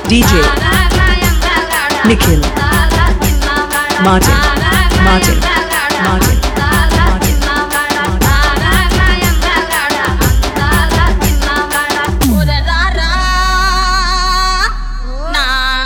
DJ Nikhil Martin Martin Martin Martin ఉరరారా, నా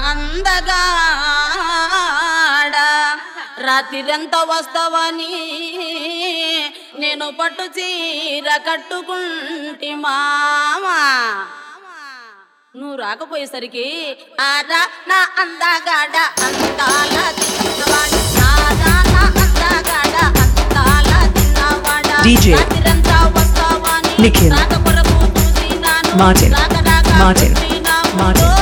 అందగాడ రాత్రిరెంత వస్తావని నేను పట్టు చీర కట్టుకుంటి మామా నువ్వు రాకపోయేసరికి ఆరా నా అందగాడ అందాల తిన్నవాడు ఆరా నా అందగాడ అందాల తిన్నవాడ DJ రాత్రిరంతా వస్తావని Nikhil రాక కొరకు చూసినాను Martin రాక రాక Martin చూసినాము. Martin